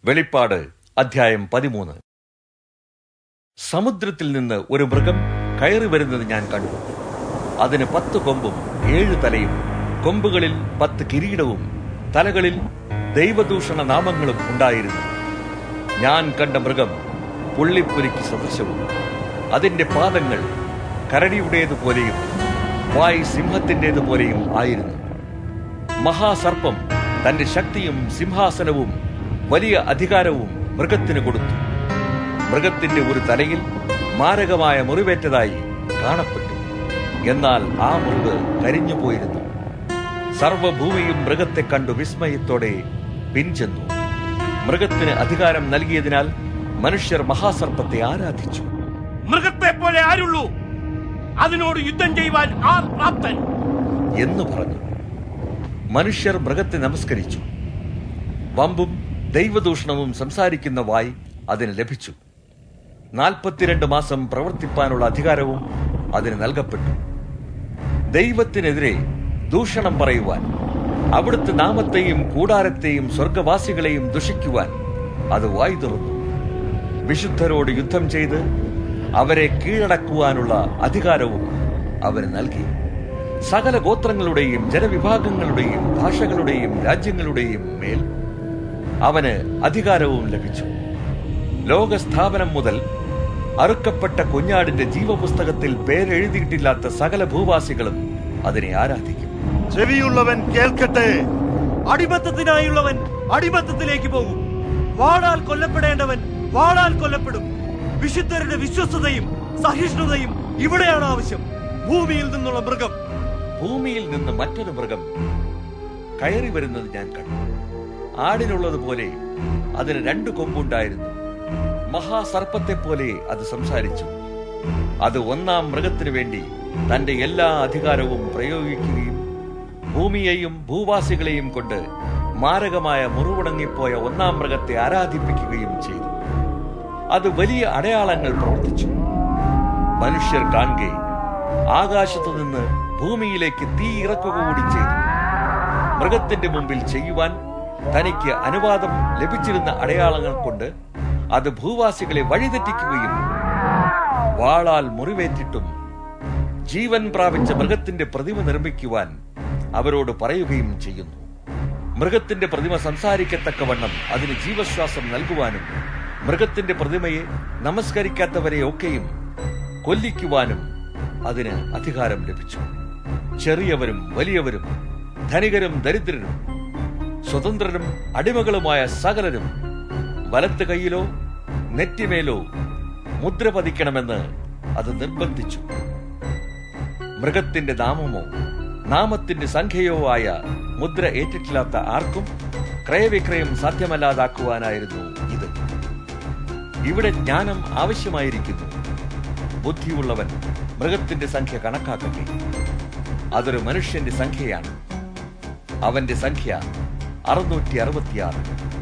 വെളിപ്പാട് അധ്യായം പതിമൂന്ന് സമുദ്രത്തിൽ നിന്ന് ഒരു മൃഗം കയറി വരുന്നത് ഞാൻ കണ്ടു അതിന് പത്ത് കൊമ്പും ഏഴ് തലയും കൊമ്പുകളിൽ പത്ത് കിരീടവും തലകളിൽ ദൈവദൂഷണ നാമങ്ങളും ഉണ്ടായിരുന്നു ഞാൻ കണ്ട മൃഗം പുള്ളിപ്പുലിക്ക് സദൃശവും അതിന്റെ പാദങ്ങൾ കരടിയുടേതുപോലെയും വായ് സിംഹത്തിൻ്റെതുപോലെയും ആയിരുന്നു മഹാസർപ്പം തന്റെ ശക്തിയും സിംഹാസനവും വലിയ അധികാരവും മൃഗത്തിന് കൊടുത്തു മൃഗത്തിന്റെ ഒരു തലയിൽ മാരകമായ മുറിവേറ്റതായി കാണപ്പെട്ടു എന്നാൽ ആ മുറിവ് കരിഞ്ഞു പോയിരുന്നു സർവഭൂമിയും മൃഗത്തെ കണ്ടു വിസ്മയത്തോടെ പിൻചെന്നു മൃഗത്തിന് അധികാരം നൽകിയതിനാൽ മനുഷ്യർ മഹാസർപ്പത്തെ ആരാധിച്ചു മൃഗത്തെ പോലെ ആരുള്ളൂ അതിനോട് യുദ്ധം ചെയ്യുവാൻ ആർ പ്രാപ്തൻ എന്ന് പറഞ്ഞു മനുഷ്യർ മൃഗത്തെ നമസ്കരിച്ചു വമ്പും ദൈവദൂഷണവും സംസാരിക്കുന്ന വായി അതിന് ലഭിച്ചു നാൽപ്പത്തിരണ്ട് മാസം പ്രവർത്തിപ്പാനുള്ള അധികാരവും അതിന് നൽകപ്പെട്ടു ദൈവത്തിനെതിരെ ദൂഷണം പറയുവാൻ അവിടുത്തെ നാമത്തെയും കൂടാരത്തെയും സ്വർഗവാസികളെയും ദുഷിക്കുവാൻ അത് വായി തുറന്നു വിശുദ്ധരോട് യുദ്ധം ചെയ്ത് അവരെ കീഴടക്കുവാനുള്ള അധികാരവും അവന് നൽകി സകല ഗോത്രങ്ങളുടെയും ജനവിഭാഗങ്ങളുടെയും ഭാഷകളുടെയും രാജ്യങ്ങളുടെയും മേൽ അവന് അധികാരവും ലഭിച്ചു ലോകസ്ഥാപനം മുതൽ അറുക്കപ്പെട്ട കുഞ്ഞാടിന്റെ ജീവപുസ്തകത്തിൽ പേരെഴുതിയിട്ടില്ലാത്ത സകല ഭൂവാസികളും അതിനെ ആരാധിക്കും ചെവിയുള്ളവൻ കേൾക്കട്ടെ അടിമത്തത്തിനായുള്ളവൻ അടിമത്തത്തിലേക്ക് പോകും വാളാൽ കൊല്ലപ്പെടേണ്ടവൻ വാളാൽ കൊല്ലപ്പെടും വിശുദ്ധരുടെ വിശ്വസ്തതയും സഹിഷ്ണുതയും ഇവിടെയാണ് ആവശ്യം ഭൂമിയിൽ നിന്നുള്ള മൃഗം ഭൂമിയിൽ നിന്ന് മറ്റൊരു മൃഗം കയറി വരുന്നത് ഞാൻ കണ്ടു ആടിനുള്ളതുപോലെ അതിന് രണ്ട് കൊമ്പുണ്ടായിരുന്നു മഹാസർപ്പത്തെ പോലെ അത് സംസാരിച്ചു അത് ഒന്നാം മൃഗത്തിനു വേണ്ടി തന്റെ എല്ലാ അധികാരവും പ്രയോഗിക്കുകയും ഭൂമിയെയും ഭൂവാസികളെയും കൊണ്ട് മാരകമായ മുറിവുടങ്ങിപ്പോയ ഒന്നാം മൃഗത്തെ ആരാധിപ്പിക്കുകയും ചെയ്തു അത് വലിയ അടയാളങ്ങൾ പ്രവർത്തിച്ചു മനുഷ്യർ കാണുകെ ആകാശത്തു നിന്ന് ഭൂമിയിലേക്ക് തീ ഇറക്കുക കൂടി ചെയ്തു മൃഗത്തിന്റെ മുമ്പിൽ ചെയ്യുവാൻ തനിക്ക് അനുവാദം ലഭിച്ചിരുന്ന അടയാളങ്ങൾ കൊണ്ട് അത് ഭൂവാസികളെ വഴിതെറ്റിക്കുകയും വാളാൽ മുറിവേറ്റിട്ടും ജീവൻ പ്രാപിച്ച മൃഗത്തിന്റെ പ്രതിമ നിർമ്മിക്കുവാൻ അവരോട് പറയുകയും ചെയ്യുന്നു മൃഗത്തിന്റെ പ്രതിമ സംസാരിക്കത്തക്കവണ്ണം അതിന് ജീവശ്വാസം നൽകുവാനും മൃഗത്തിന്റെ പ്രതിമയെ നമസ്കരിക്കാത്തവരെ ഒക്കെയും കൊല്ലിക്കുവാനും അതിന് അധികാരം ലഭിച്ചു ചെറിയവരും വലിയവരും ധനികരും ദരിദ്രരും സ്വതന്ത്രരും അടിമകളുമായ സകലരും വലത്ത് കൈയിലോ നെറ്റിമേലോ മുദ്ര പതിക്കണമെന്ന് അത് നിർബന്ധിച്ചു മൃഗത്തിന്റെ നാമമോ നാമത്തിന്റെ സംഖ്യയോ ആയ മുദ്ര ഏറ്റിട്ടില്ലാത്ത ആർക്കും ക്രയവിക്രയം സാധ്യമല്ലാതാക്കുവാനായിരുന്നു ഇത് ഇവിടെ ജ്ഞാനം ആവശ്യമായിരിക്കുന്നു ബുദ്ധിയുള്ളവൻ മൃഗത്തിന്റെ സംഖ്യ കണക്കാക്കട്ടെ അതൊരു മനുഷ്യന്റെ സംഖ്യയാണ് അവന്റെ സംഖ്യ അറുന്നൂറ്റി അറുപത്തിയാറ്